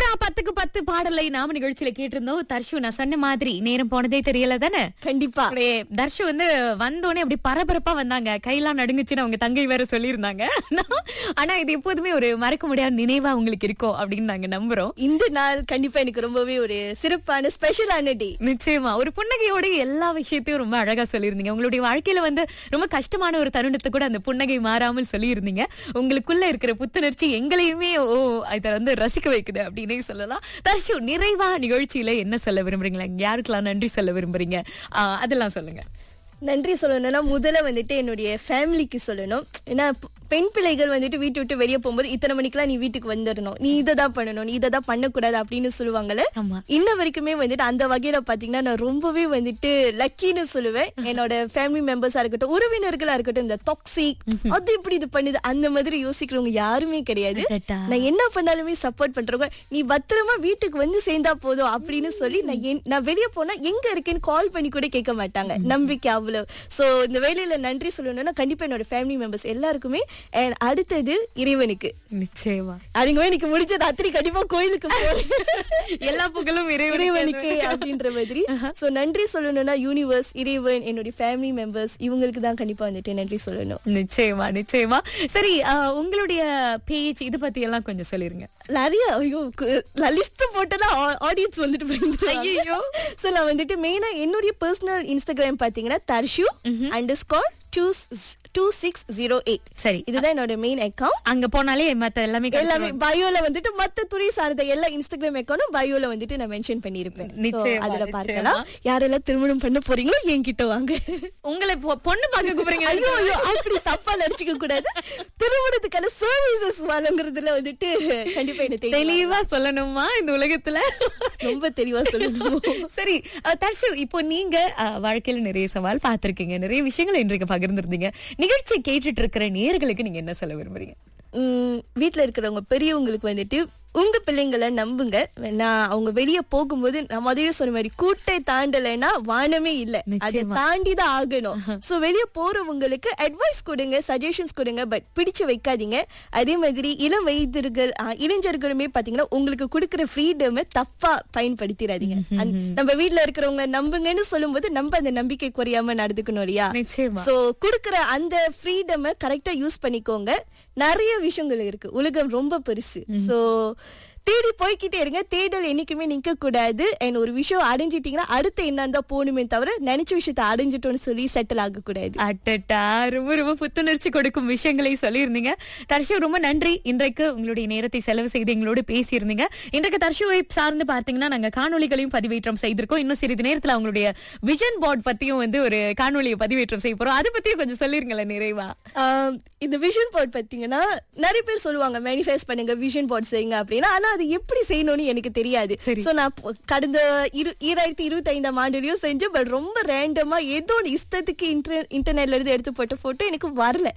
மீரா பத்துக்கு பத்து பாடலை நாம நிகழ்ச்சியில கேட்டிருந்தோம் தர்ஷு நான் சொன்ன மாதிரி நேரம் போனதே தெரியல தானே கண்டிப்பா அப்படியே தர்ஷு வந்து வந்தோடனே அப்படி பரபரப்பா வந்தாங்க கையெல்லாம் நடுங்குச்சுன்னு அவங்க தங்கை வேற சொல்லியிருந்தாங்க ஆனா இது எப்போதுமே ஒரு மறக்க முடியாத நினைவா உங்களுக்கு இருக்கும் அப்படின்னு நாங்க நம்புறோம் இந்த நாள் கண்டிப்பா எனக்கு ரொம்பவே ஒரு சிறப்பான ஸ்பெஷலான டே நிச்சயமா ஒரு புன்னகையோட எல்லா விஷயத்தையும் ரொம்ப அழகா சொல்லியிருந்தீங்க உங்களுடைய வாழ்க்கையில வந்து ரொம்ப கஷ்டமான ஒரு தருணத்தை கூட அந்த புன்னகை மாறாமல் சொல்லியிருந்தீங்க உங்களுக்குள்ள இருக்கிற புத்துணர்ச்சி எங்களையுமே ஓ இதை வந்து ரசிக்க வைக்குது அப்படின்னே சொல்லலாம் தர்ஷு நிறைவா நிகழ்ச்சியில என்ன சொல்ல விரும்புறீங்களா யாருக்கெல்லாம் நன்றி சொல்ல விரும்புறீங்க ஆஹ் அதெல்லாம் சொல்லுங்க நன்றி சொல்லணும்னா முதல்ல வந்துட்டு என்னுடைய ஃபேமிலிக்கு சொல்லணும் ஏன்னா ப- பெண் பிள்ளைகள் வந்துட்டு வீட்டு விட்டு வெளியே போகும்போது இத்தனை மணிக்கெல்லாம் நீ வீட்டுக்கு வந்துடணும் நீ இதை தான் பண்ணணும் நீ இதை தான் பண்ணக்கூடாது அப்படின்னு சொல்லுவாங்கல்ல ஆமா. இன்ன வரைக்குமே வந்துட்டு அந்த வகையில பாத்தீங்கன்னா நான் ரொம்பவே வந்துட்டு லக்கின்னு சொல்லுவேன் என்னோட ஃபேமிலி மெம்பர்ஸா இருக்கட்டும் உறவினர்களா இருக்கட்டும் இந்த டாக்ஸிக் அது இப்படி இது பண்ணுது அந்த மாதிரி யோசிக்கிறவங்க யாருமே கிடையாது அடடா. நான் என்ன பண்ணாலுமே சப்போர்ட் பண்றவங்க நீ பத்திரமா வீட்டுக்கு வந்து சேர்ந்தா போதும் அப்படின்னு சொல்லி நான் என்- நான் வெளியே போனா எங்க இருக்கேன்னு கால் பண்ணி கூட கேட்க மாட்டாங்க நம்பிக்கை அவ்வளவு சோ இந்த வேலையில நன்றி சொல்லணும்னா கண்டிப்பா என்னோட ஃபேமிலி மெம்பர்ஸ் எல்லாருக்குமே and அடுத்தது இறைவனுக்கு நிச்சயமா அதுங்க எனக்கு முடிஞ்ச ராத்திரி கண்டிப்பா கோயிலுக்கு போறேன் எல்லா புகழும் இறைவனுக்கு இறைவனுக்கு அப்படின்ற மாதிரி சோ நன்றி சொல்லணும்னா யூனிவர்ஸ் இறைவன் என்னுடைய ஃபேமிலி மெம்பர்ஸ் இவங்களுக்கு தான் கண்டிப்பா வந்துட்டு நன்றி சொல்லணும் நிச்சயமா நிச்சயமா சரி ஆஹ் உங்களுடைய பேஜ் இது பத்தி எல்லாம் கொஞ்சம் சொல்லிருங்க நிறைய ஐயோ லிஸ்ட் போட்டனா ஆடியன்ஸ் வந்துட்டு பயந்துருவாங்க. ஐயையோ. சோ நான் வந்துட்டு மெயினா என்னுடைய பர்சனல் இன்ஸ்டாகிராம் பாத்தீங்கன்னா Darshu underscore two two six zero eight சரி இதுதான் என்னோட மெயின் அக்கௌண்ட் அங்க போனாலே மத்த எல்லாமே எல்லாமே கிடைச்சிரும். பயோல வந்துட்டு மத்த துறை சார்ந்த எல்லா இன்ஸ்டாகிராம் அக்கௌண்டும் பயோல வந்துட்டு நான் மென்ஷன் பண்ணிருப்பேன் So, நிச்சயமா, அதுல நிச்சயமா. பார்க்கலாம் யாரெல்லாம் திருமணம் பண்ண போறீங்களோ என்கிட்ட வாங்க உங்களை பொ- பொண்ணு பார்க்க கூப்பிடுறீங்க ஐயோ ஐயோ அப்படி தப்பா நினைச்சுக்க கூடாது திருமணத்துக்கான சர்வீசஸ் வழங்குறதுல வந்துட்டு கண்டிப்பா என்ன தெரியும் தெளிவா சொல்லணுமா இந்த உலகத்துல ரொம்ப தெளிவா சொல்லணும் சரி அஹ், தர்ஷு இப்போ நீங்க அஹ், வாழ்க்கையில நிறைய சவால் பார்த்திருக்கீங்க நிறைய விஷயங்களை இன்றைக்கு பகிர்ந்திருந்தீங்க நிகழ்ச்சி கேட்டுட்டு இருக்கிற நேர்களுக்கு நீங்க என்ன சொல்ல விரும்புறீங்க உம், வீட்ல இருக்கிறவங்க பெரியவங்களுக்கு வந்துட்டு உங்க பிள்ளைங்களை நம்புங்க நான் அவங்க வெளிய போகும்போது நான் முதல்ல சொன்ன மாதிரி கூட்டை தாண்டலைன்னா வானமே இல்ல அதை நிச்சயமா. தாண்டி தான் ஆகணும் சோ வெளிய போறவங்களுக்கு அட்வைஸ் கொடுங்க சஜஷன்ஸ் கொடுங்க பட் பிடிச்சு வைக்காதீங்க அதே மாதிரி இளம் வயதிர்கள் ஆ, இளைஞர்களுமே பாத்தீங்கன்னா உங்களுக்கு கொடுக்கிற ஃப்ரீடம் தப்பா பயன்படுத்திடாதீங்க அந்த- நம்ம வீட்ல இருக்கிறவங்க நம்புங்கன்னு சொல்லும்போது நம்ம அந்த நம்பிக்கை குறையாம நடந்துக்கணும் இல்லையா நிச்சயமா சோ குடுக்குற அந்த ஃப்ரீடம் கரெக்டா யூஸ் பண்ணிக்கோங்க நிறைய விஷயங்கள் இருக்கு உலகம் ரொம்ப பெருசு சோ தேடி போய்க்கிட்டே இருங்க தேடல் என்னைக்குமே நிக்க கூடாது அண்ட் ஒரு விஷயம் அடைஞ்சிட்டீங்கன்னா அடுத்து என்னன்னு தான் போகணுமே தவிர நினைச்ச விஷயத்த அடைஞ்சிட்டோம்னு சொல்லி செட்டில் ஆக கூடாது அட்டட்டா ரொம்ப ரொம்ப புத்துணர்ச்சி கொடுக்கும் விஷயங்களை சொல்லியிருந்தீங்க தர்ஷு ரொம்ப நன்றி இன்றைக்கு உங்களுடைய நேரத்தை செலவு செய்து எங்களோடு பேசியிருந்தீங்க இன்றைக்கு தர்ஷுவை சார்ந்து பார்த்தீங்கன்னா நாங்க காணொளிகளையும் பதிவேற்றம் செய்திருக்கோம் இன்னும் சிறிது நேரத்துல அவங்களுடைய விஷன் போர்ட் பத்தியும் வந்து ஒரு காணொளியை பதிவேற்றம் செய்ய போறோம் அதை பத்தியும் கொஞ்சம் சொல்லிருங்களேன் நிறைவா ஆம், இந்த விஷன் போர்ட் பாத்தீங்கன்னா நிறைய பேர் சொல்லுவாங்க மேனிஃபெஸ்ட் பண்ணுங்க விஷன் போர்ட் செய்யுங்க அப்படின்னா ஆனா அது எப்படி செய்யணும்னு எனக்கு தெரியாது சரி. சோ நான் பொ- கடந்த இரு ஈராயிரத்தி இருபத்தி ஐந்தாம் ஆண்டுலயும் செஞ்சேன் பட் ரொம்ப ரேண்டமா ஏதோ ஒன்று இஷ்டத்துக்கு இன்டர் இன்டர்நெட்ல இருந்து எடுத்து போட்ட போட்டோ எனக்கு வரல